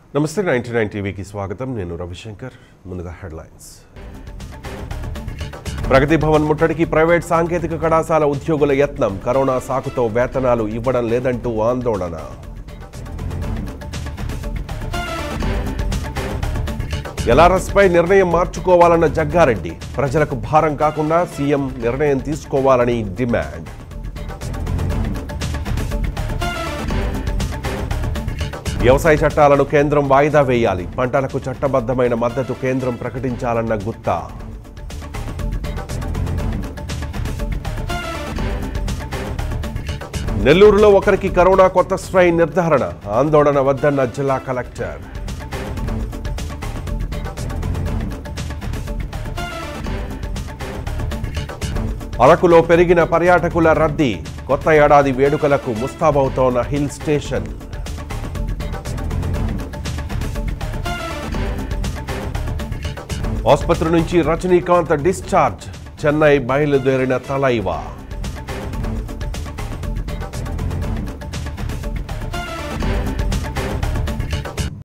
నమస్తే ninety nine టీవీకి స్వాగతం నేను రవిశంకర్ ముందుగా హెడ్లైన్స్ ప్రగతి భవన్ ముట్టడికి ప్రైవేట్ సాంకేతిక కళాశాల ఉద్యోగుల యత్నం కరోనా సాకుతో వేతనాలు ఇవ్వడం లేదంటూ ఆందోళన ఎల్ఆర్ఎస్పై నిర్ణయం మార్చుకోవాలన్న జగ్గారెడ్డి ప్రజలకు భారం కాకుండా సీఎం నిర్ణయం తీసుకోవాలని డిమాండ్ వ్యవసాయ చట్టాలను కేంద్రం వాయిదా వేయాలి పంటలకు చట్టబద్ధమైన మద్దతు కేంద్రం ప్రకటించాలన్న గుత్తా నెల్లూరులో ఒకరికి కరోనా కొత్త స్ట్రెయిన్ నిర్ధారణ ఆందోళన వద్దన్న జిల్లా కలెక్టర్ అరకులో పెరిగిన పర్యాటకుల రద్దీ కొత్త ఏడాది వేడుకలకు ముస్తాబవుతోన్న హిల్ స్టేషన్ ఆసుపత్రి నుంచి రజనీకాంత్ డిశ్చార్జ్ చెన్నై బయలుదేరిన తలైవా